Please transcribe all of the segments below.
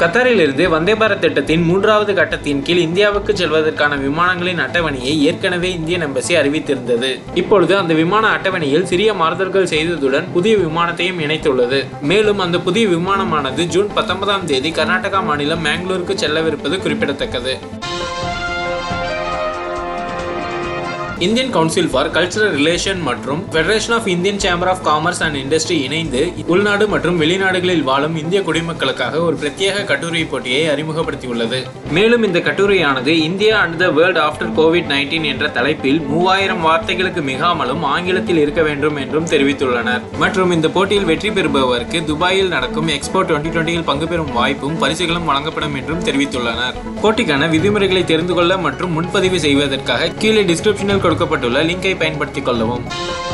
கத்தாரில் இருந்து வந்தே பாரத் திட்டத்தின் மூன்றாவது கட்டத்தின் கீழ் இந்தியாவுக்கு செல்வதற்கான விமானங்களின் அட்டவணையை ஏற்கனவே இந்தியன் எம்பசி அறிவித்திருந்தது இப்பொழுது அந்த விமான அட்டவணையில் சிறிய மாறுதல்கள் செய்ததுடன் புதிய விமானத்தையும் இணைத்துள்ளது மேலும் அந்த புதிய விமானமானது ஜூன் பத்தொன்பதாம் தேதி கர்நாடகா மாநிலம் மேங்களூருக்கு செல்லவிருப்பது குறிப்பிடத்தக்கது Indian council for cultural relation மற்றும் federation of Indian chamber of commerce and industry இணைந்து உள்நாடு மற்றும் வெளிநாடுகளில் வாழும் இந்திய குடிமக்களுக்காக ஒரு பிரத்யேக கட்டுரை போட்டியை அறிமுகப்படுத்தியுள்ளது மேலும் இந்த கட்டுரையானது India and the world after COVID nineteen என்ற தலைப்பில் மூவாயிரம் வார்த்தைகளுக்கு மிகாமலும் ஆங்கிலத்தில் இருக்க வேண்டும் என்றும் தெரிவித்துள்ளனர் மற்றும் இந்த போட்டியில் வெற்றி பெறுபவருக்கு துபாயில் நடக்கும் எக்ஸ்போ டுவெண்ட்டி டுவெண்ட்டியில் பங்கு பெறும் வாய்ப்பும் பரிசுகளும் வழங்கப்படும் என்றும் தெரிவித்துள்ளனர் போட்டிக்கான விதிமுறைகளை தெரிந்து கொள்ள மற்றும் முன்பதிவு செய்வதற்காக கீழே டிஸ்கிரிப்ஷனில் கொடுக்கப்பட்டுள்ள லிங்கை பயன்படுத்திக் கொள்ளவும்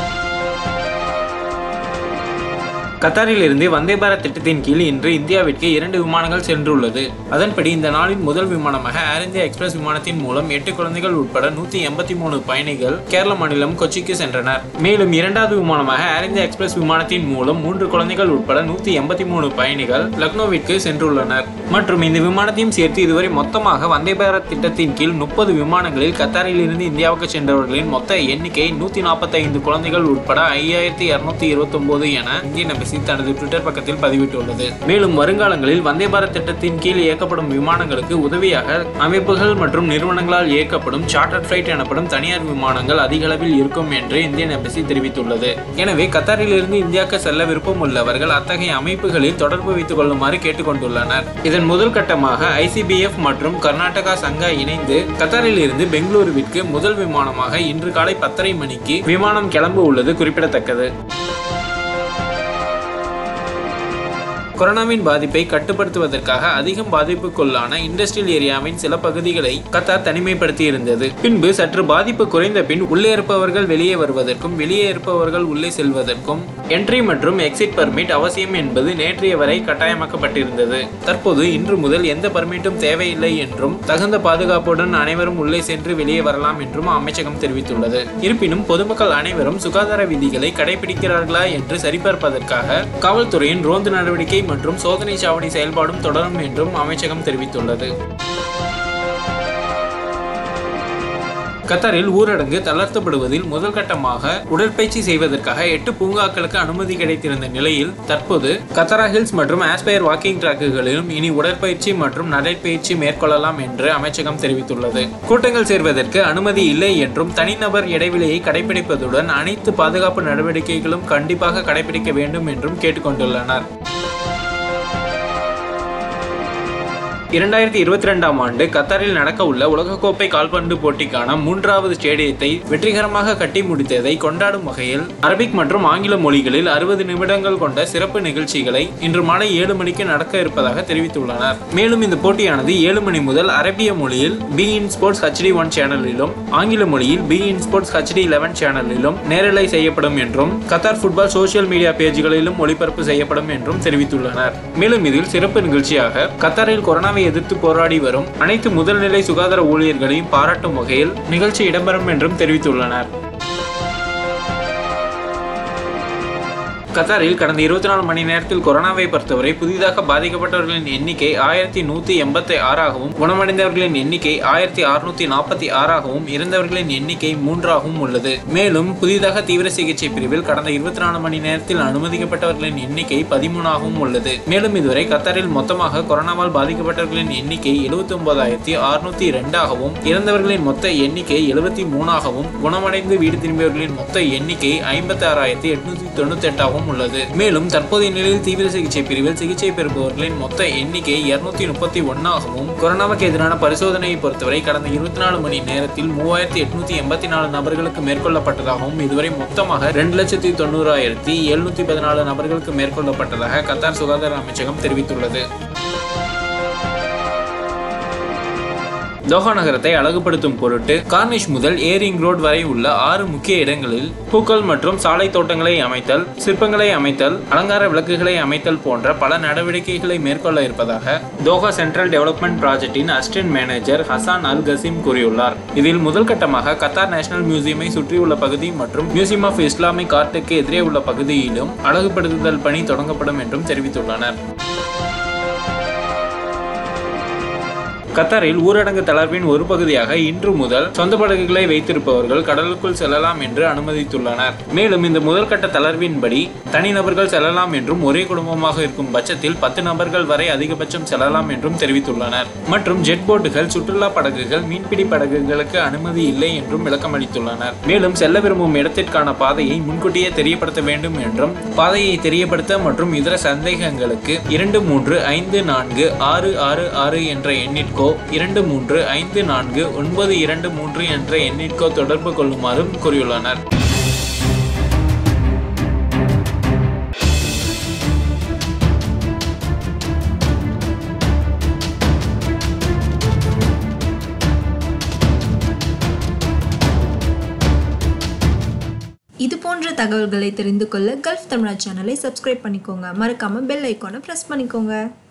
கத்தாரில் இருந்து வந்தே பாரத் திட்டத்தின் கீழ் இன்று இந்தியாவிற்கு இரண்டு விமானங்கள் சென்றுள்ளது அதன்படி இந்த நாளின் முதல் விமானமாக ஏர் இந்தியா எக்ஸ்பிரஸ் விமானத்தின் மூலம் எட்டு குழந்தைகள் உட்பட நூத்தி எண்பத்தி மூணு பயணிகள் கேரள மாநிலம் கொச்சிக்கு சென்றனர் மேலும் இரண்டாவது விமானமாக ஏர் இந்தியா எக்ஸ்பிரஸ் விமானத்தின் மூலம் மூன்று குழந்தைகள் உட்பட நூத்தி எண்பத்தி மூணு பயணிகள் லக்னோவிற்கு சென்றுள்ளனர் மற்றும் இந்த விமானத்தையும் சேர்த்து இதுவரை மொத்தமாக வந்தே பாரத் திட்டத்தின் கீழ் முப்பது விமானங்களில் கத்தாரில் இருந்து இந்தியாவுக்கு சென்றவர்களின் மொத்த எண்ணிக்கை நூத்தி நாற்பத்தி ஐந்து குழந்தைகள் உட்பட ஐயாயிரத்தி இருநூத்தி இருபத்தி ஒன்பது என இந்தியன் எம்பசி தனது ட்விட்டர் பக்கத்தில் பதிவிட்டுள்ளது மேலும் வருங்காலங்களில் வந்தே பாரத் திட்டத்தின் கீழ் இயக்கப்படும் விமானங்களுக்கு உதவியாக அமைப்புகள் மற்றும் நிறுவனங்களால் இயக்கப்படும் சார்ட்டர் ஃபிளைட் எனப்படும் தனியார் விமானங்கள் அதிக அளவில் இருக்கும் என்று இந்தியன் எம்பசி தெரிவித்துள்ளது எனவே கத்தாரில் இருந்து இந்தியாவுக்கு செல்ல விருப்பம் உள்ளவர்கள் அத்தகைய அமைப்புகளில் தொடர்பு வைத்துக் கொள்ளுமாறு கேட்டுக்கொண்டுள்ளனர் இதன் முதல் கட்டமாக ஐசிபிஎஃப் மற்றும் கர்நாடகா சங்கா இணைந்து கத்தாரில் இருந்து பெங்களூருவிற்கு முதல் விமானமாக இன்று காலை பத்தரை மணிக்கு விமானம் கிளம்ப உள்ளது குறிப்பிடத்தக்கது கொரோனாவின் பாதிப்பை கட்டுப்படுத்துவதற்காக அதிகம் பாதிப்புக்குள்ளான இண்டஸ்ட்ரியல் ஏரியாவின் சில பகுதிகளை கத்தார் தனிமைப்படுத்தி இருந்தது பின்பு சற்று பாதிப்பு குறைந்த பின் உள்ளே இருப்பவர்கள் வெளியே வருவதற்கும் வெளியே இருப்பவர்கள் உள்ளே செல்வதற்கும் என்ட்ரி மற்றும் எக்ஸிட் பர்மிட் அவசியம் என்பது நேற்றைய வரை கட்டாயமாக்கப்பட்டிருந்தது தற்போது இன்று முதல் எந்த பர்மிட்டும் தேவையில்லை என்றும் தகுந்த பாதுகாப்புடன் அனைவரும் உள்ளே சென்று வெளியே வரலாம் என்றும் அமைச்சகம் தெரிவித்துள்ளது இருப்பினும் பொதுமக்கள் அனைவரும் சுகாதார விதிகளை கடைபிடிக்கிறார்களா என்று சரிபார்ப்பதற்காக காவல்துறையின் ரோந்து நடவடிக்கை மற்றும் சோதனை சாவடி செயல்பாடும் தொடரும் என்றும் அமைச்சகம் தெரிவித்துள்ளது கத்தாரில் ஊரடங்கு தளர்த்தப்படுவதில் முதல் கட்டமாக உடற்பயிற்சி செய்வதற்காக எட்டு பூங்காக்களுக்கு அனுமதி கிடைத்திருந்த நிலையில் தற்போது கத்தரா ஹில்ஸ் மற்றும் ஆஸ்பயர் வாக்கிங் டிராக்குகளிலும் இனி உடற்பயிற்சி மற்றும் நடைப்பயிற்சி மேற்கொள்ளலாம் என்று அமைச்சகம் தெரிவித்துள்ளது கூட்டங்கள் சேர்வதற்கு அனுமதி இல்லை என்றும் தனிநபர் இடைவெளியை கடைபிடிப்பதுடன் அனைத்து பாதுகாப்பு நடவடிக்கைகளும் கண்டிப்பாக கடைபிடிக்க வேண்டும் என்றும் கேட்டுக்கொண்டுள்ளனர் இரண்டாயிரத்தி இருபத்தி ரெண்டாம் ஆண்டு கத்தாரில் நடக்க உள்ள உலகக்கோப்பை கால்பந்து போட்டிக்கான மூன்றாவது ஸ்டேடியத்தை வெற்றிகரமாக கட்டி முடித்ததை கொண்டாடும் வகையில் அரபிக் மற்றும் ஆங்கில மொழிகளில் அறுபது நிமிடங்கள் கொண்ட சிறப்பு நிகழ்ச்சிகளை இன்று மாலை ஏழு மணிக்கு நடக்க இருப்பதாக தெரிவித்துள்ளனர் மேலும் இந்த போட்டியானது ஏழு மணி முதல் அரபிய மொழியில் beIN sports HD one சேனலிலும் ஆங்கில மொழியில் beIN sports HD eleven சேனலிலும் நேரலை செய்யப்படும் என்றும் கத்தார் ஃபுட்பால் சோசியல் மீடியா பேஜ்களிலும் ஒளிபரப்பு செய்யப்படும் என்றும் தெரிவித்துள்ளனர் மேலும் இதில் சிறப்பு நிகழ்ச்சியாக கத்தாரில் கொரோனாவை எதிர்த்து போராடி வரும் அனைத்து முதல்நிலை சுகாதார ஊழியர்களையும் பாராட்டும் வகையில் நிகழ்ச்சி இடம்பெறும் என்றும் தெரிவித்துள்ளனர் கத்தாரில் கடந்த இருபத்தி நாலு மணி நேரத்தில் கொரோனாவை பொறுத்தவரை புதிதாக பாதிக்கப்பட்டவர்களின் எண்ணிக்கை ஆயிரத்தி நூத்தி எண்பத்தி ஆறாகவும் குணமடைந்தவர்களின் எண்ணிக்கை ஆயிரத்தி அறுநூத்தி நாற்பத்தி ஆறாகவும் இறந்தவர்களின் எண்ணிக்கை மூன்றாகவும் உள்ளது மேலும் புதிதாக தீவிர சிகிச்சை பிரிவில் கடந்த இருபத்தி நாலு மணி நேரத்தில் அனுமதிக்கப்பட்டவர்களின் எண்ணிக்கை பதிமூணாகவும் உள்ளது மேலும் இதுவரை கத்தாரில் மொத்தமாக கொரோனாவால் பாதிக்கப்பட்டவர்களின் எண்ணிக்கை எழுபத்தி ஒன்பதாயிரத்தி அறுநூத்தி இரண்டாகவும் இறந்தவர்களின் மொத்த எண்ணிக்கை எழுபத்தி மூணாகவும் குணமடைந்து வீடு திரும்பியவர்களின் மொத்த எண்ணிக்கை ஐம்பத்தி ஆறாயிரத்தி எட்நூத்தி தொண்ணூத்தி எட்டாகவும் உள்ளது மேலும் தற்போதைய நிலையில் தீவிர சிகிச்சை பிரிவில் சிகிச்சை பெறுபவர்களின் மொத்த எண்ணிக்கை இருநூத்தி முப்பத்தி ஒன்னாகவும் கொரோனாவுக்கு எதிரான பரிசோதனையை பொறுத்தவரை கடந்த இருபத்தி நாலு மணி நேரத்தில் மூவாயிரத்தி எட்நூத்தி எண்பத்தி நாலு நபர்களுக்கு மேற்கொள்ளப்பட்டதாகவும் இதுவரை மொத்தமாக ரெண்டு லட்சத்தி தொண்ணூறாயிரத்தி எழுநூத்தி பதினாலு நபர்களுக்கு மேற்கொள்ளப்பட்டதாக கத்தார் சுகாதார அமைச்சகம் தெரிவித்துள்ளது தோஹா நகரத்தை அழகுபடுத்தும் பொருட்டு கார்னிஷ் முதல் ஏரிங் ரோட் வரை உள்ள ஆறு முக்கிய இடங்களில் பூக்கள் மற்றும் சாலை தோட்டங்களை அமைத்தல் சிற்பங்களை அமைத்தல் அலங்கார விளக்குகளை அமைத்தல் போன்ற பல நடவடிக்கைகளை மேற்கொள்ள இருப்பதாக தோஹா சென்ட்ரல் டெவலப்மெண்ட் ப்ராஜெக்டின் assistant manager Hassan al Qasim கூறியுள்ளார் இதில் முதல் கட்டமாக கத்தார் நேஷனல் மியூசியமை சுற்றியுள்ள பகுதி மற்றும் மியூசியம் ஆஃப் இஸ்லாமிக் ஆர்ட்டுக்கு எதிரே உள்ள பகுதியிலும் அழகுபடுத்துதல் பணி தொடங்கப்படும் என்றும் தெரிவித்துள்ளனர் கத்தாரில் ஊரடங்கு தளர்வின் ஒரு பகுதியாக இன்று முதல் சொந்த படகுகளை வைத்திருப்பவர்கள் கடலுக்குள் செல்லலாம் என்று அனுமதித்துள்ளனர் மேலும் இந்த முதல்கட்ட தளர்வின்படி தனிநபர்கள் செல்லலாம் என்றும் ஒரே குடும்பமாக இருக்கும் பட்சத்தில் பத்து நபர்கள் வரை அதிகபட்சம் செல்லலாம் என்றும் தெரிவித்துள்ளனர் மற்றும் ஜெட் போட்டுகள் சுற்றுலா படகுகள் மீன்பிடி படகுகளுக்கு அனுமதி இல்லை என்றும் விளக்கமளித்துள்ளனர் மேலும் செல்ல விரும்பும் இடத்திற்கான பாதையை முன்கூட்டியே தெரியப்படுத்த வேண்டும் என்றும் பாதையை தெரியப்படுத்த மற்றும் இதர சந்தேகங்களுக்கு இரண்டு மூன்று ஐந்து நான்கு ஆறு ஆறு ஆறு என்ற எண்ணிற்கோ இரண்டு மூன்று ஐந்து நான்கு ஒன்பது இரண்டு மூன்று என்ற எண்ணிற்கோ தொடர்பு கொள்ளுமாறும் கூறியுள்ளனர் இது போன்ற தகவல்களை தெரிந்து கொள்ள கல்ஃப் தமிழா சேனலை சப்ஸ்கிரைப் பண்ணிக்கோங்க மறக்காம பெல் ஐக்கானை ப்ரெஸ் பண்ணிக்கோங்க